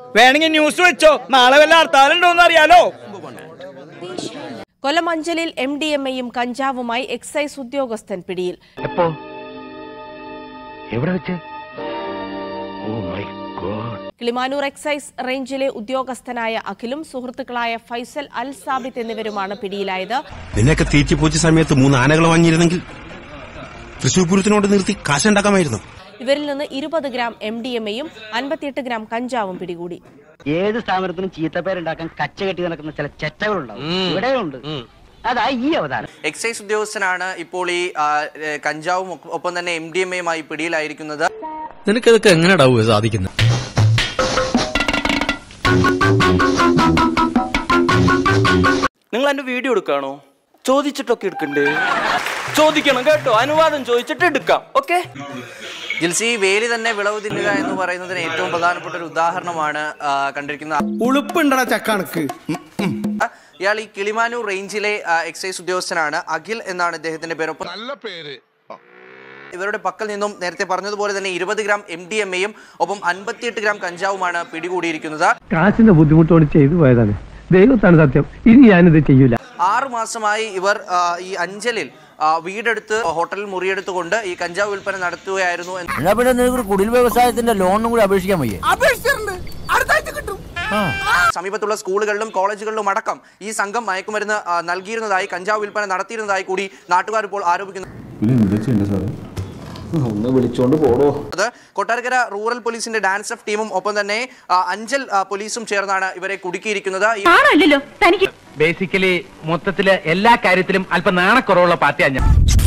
വേണമെങ്കിൽ ന്യൂസ് വെച്ചോ നാളെ വല്ല ഹർത്താലുണ്ടോന്ന് അറിയാലോ കൊല്ലം അഞ്ചലിൽ എം ഡി എം എയും കഞ്ചാവുമായി എക്സൈസ് ഉദ്യോഗസ്ഥൻ പിടിയിൽ എപ്പോ എവിടെ വെച്ച് oh my god Kilimanoor excise റേഞ്ചിലെ ഉദ്യോഗസ്ഥനായ അഖിലും സുഹൃത്തുക്കളായ ഫൈസൽ അൽ സാബിത്ത് എന്നിവരുമാണ് പിടിയിലായത് നിന്നെയൊക്കെ തീറ്റിപ്പൂച്ച സമയത്ത് മൂന്ന് ആനകൾ വാങ്ങിയിരുന്നെങ്കിൽ തൃശൂർ പൂരത്തിനോട് നിർത്തി കാശുണ്ടാക്കാമായിരുന്നു ഇവരിൽ നിന്ന് ഇരുപത് ഗ്രാം എം ഡി എം എയും അൻപത്തിയെട്ട് ഗ്രാം കഞ്ചാവും പിടികൂടി ഏത് സ്ഥാപനത്തിനും ചീത്തപ്പേരുണ്ടാക്കാൻ കച്ച കെട്ടി നടക്കുന്ന ചില ചെറ്റകളുണ്ടാവും ഇവിടെയുണ്ട് അതാ ഈ അവതാരം എക്സൈസ് ഉദ്യോഗസ്ഥനാണ് ഇപ്പോൾ ഈ ആ, ഏ, കഞ്ചാവും ഒപ്പ- ഒപ്പം തന്നെ എം ഡി എം എയുമായി പിടിയിലായിരിക്കുന്നത് നിനക്കതൊക്കെ എങ്ങനെയാടാവുക സാധിക്കുന്നത് നിങ്ങൾ എന്റെ വീഡിയോ എടുക്കാണോ ചോദിച്ചിട്ടൊക്കെ എടുക്കണ്ടേ ചോദിക്കണം കേട്ടോ അനുവാദം ചോദിച്ചിട്ട് എടുക്കാം ഓക്കെ ജിൽസി വേലി തന്നെ വിളവ് തിന്നുക എന്ന് പറയുന്നതിന് ഏറ്റവും പ്രധാനപ്പെട്ട ഒരു ഉദാഹരണമാണ് ആ, കണ്ടിരിക്കുന്നത് ഉളുപ്പുണ്ടടാ ചക്കണക്ക് ഇയാൾ ഈ കിളിമാനൂർ റേഞ്ചിലെ ആ, എക്സൈസ് ഉദ്യോഗസ്ഥനാണ് അഖിൽ എന്നാണ് ഇദ്ദേഹത്തിന്റെ പേര് ഒപ്പം നല്ല പേര് ഇവരുടെ പക്കൽ നിന്നും നേരത്തെ പറഞ്ഞതുപോലെ തന്നെ ഇരുപത് ഗ്രാം എം ഡി എം എയും ഒപ്പം അൻപത്തിയെട്ട് ഗ്രാം കഞ്ചാവുമാണ് പിടികൂടിയിരിക്കുന്നത് കാശിന്റെ ബുദ്ധിമുട്ടോട് ചെയ്തു പോയതാണ് ദൈവത്താണ് സത്യം ഇനി ഞാനിത് ചെയ്യൂല ആറു മാസമായി ഇവർ ആ, ഈ അഞ്ചലിൽ ആ, വീടെടുത്ത് ഹോട്ടലിൽ മുറിയെടുത്തുകൊണ്ട് ഈ കഞ്ചാവ് വിൽപ്പന നടത്തുകയായിരുന്നു എന്ന് എന്നാ പിന്നെ നിനക്ക് കുടിൽ വ്യവസായത്തിന്റെ ലോണും കൂടി അപേക്ഷിക്കാൻ വയ്യേ സമീപത്തുള്ള സ്കൂളുകളിലും കോളേജുകളിലും അടക്കം ഈ സംഘം മയക്കുമരുന്ന് ആ, നൽകിയിരുന്നതായി കഞ്ചാവ് വിൽപ്പന നടത്തിയിരുന്നതായി കൂടി നാട്ടുകാർ ഇപ്പോൾ ആരോപിക്കുന്നു അത് കൊട്ടാരക്കര റൂറൽ പോലീസിന്റെ ഡാൻസ് ഓഫ് ടീമും ഒപ്പം തന്നെ ആ, അഞ്ചൽ ആ, പോലീസും ചേർന്നാണ് ഇവരെ കുടുക്കിയിരിക്കുന്നത് ഈ ബേസിക്കലി മൊത്തത്തില് എല്ലാ കാര്യത്തിലും അല്പം നാണക്കുറവുള്ള പാർട്ടിയാണ് ഞാൻ